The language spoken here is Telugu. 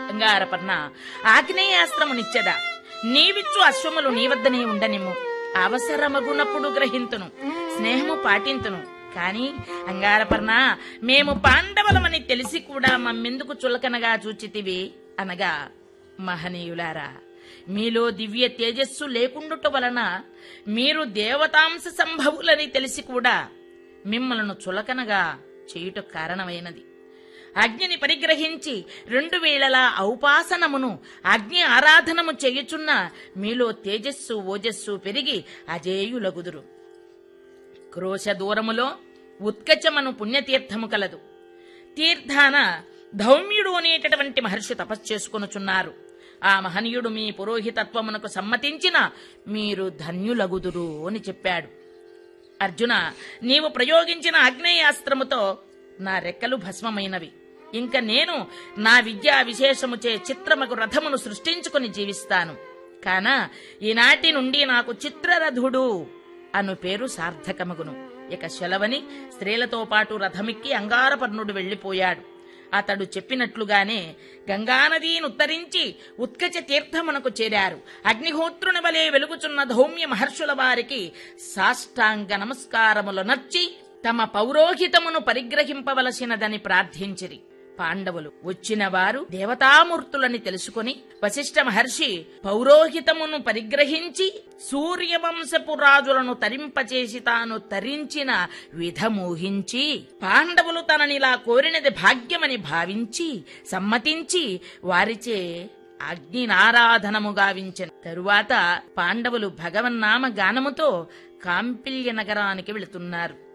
అంగారపర్ణ ఆగ్నేయాస్త్రమునిచ్చదా నీవిచ్చు అశ్వములు నీ వద్దనే ఉండనిమ్ము అవసరమగునప్పుడు గ్రహింతును స్నేహము పాటింతును కాని అంగారపర్ణ మేము పాండవులమని తెలిసి కూడా మమ్మెందుకు చులకనగా చూచితివి అనగా మహనీయులారా మీలో దివ్య తేజస్సు లేకుండుట వలన మీరు దేవతాంశ సంభవులని తెలిసి కూడా మిమ్మలను చులకనగా చేయుట కారణమైనది అగ్నిని పరిగ్రహించి రెండు వేళలా ఔపాసనమును అగ్ని ఆరాధనము చేయుచున్న మీలో తేజస్సు ఓజస్సు పెరిగి అజేయులగుదురు క్రోశ దూరములో ఉత్కచమను పుణ్యతీర్థము కలదు తీర్థాన ధౌమ్యుడు అనేటటువంటి మహర్షి తపస్సు చేసుకొనుచున్నారు ఆ మహనీయుడు మీ పురోహితత్వమునకు సమ్మతించిన మీరు ధన్యులగుదురు అని చెప్పాడు అర్జున నీవు ప్రయోగించిన ఆగ్నేయాస్త్రముతో నా రెక్కలు భస్మమైనవి ఇంక నేను నా విద్యా విశేషముచే చిత్రమగు రథమును సృష్టించుకుని జీవిస్తాను కాన ఈనాటి నుండి నాకు చిత్రరథుడు అను పేరు సార్థకమగును ఇక శలవని స్త్రీలతో పాటు రథమిక్కి అంగారపర్ణుడు వెళ్లిపోయాడు అతడు చెప్పినట్లుగానే గంగానదీ ఉత్తరించి ఉత్కచ తీర్థమునకు చేరారు అగ్నిహోత్రుని వలె వెలుగుచున్న ధౌమ్య మహర్షుల వారికి సాష్టాంగ నమస్కారములు నర్చి తమ పౌరోహితమును పరిగ్రహింపవలసినదని ప్రార్థించిరి పాండవులు వచ్చిన వారు దేవతామూర్తులని తెలుసుకుని వశిష్ఠ మహర్షి పౌరోహితమును పరిగ్రహించి సూర్యవంశపు రాజులను తరింపచేసి తాను తరించిన విధమూహించి పాండవులు తననిలా కోరినది భాగ్యమని భావించి సమ్మతించి వారిచే అగ్నినారాధనము గావించెను తరువాత పాండవులు భగవన్నామ గానముతో కాంపిల్య నగరానికి వెళుతున్నారు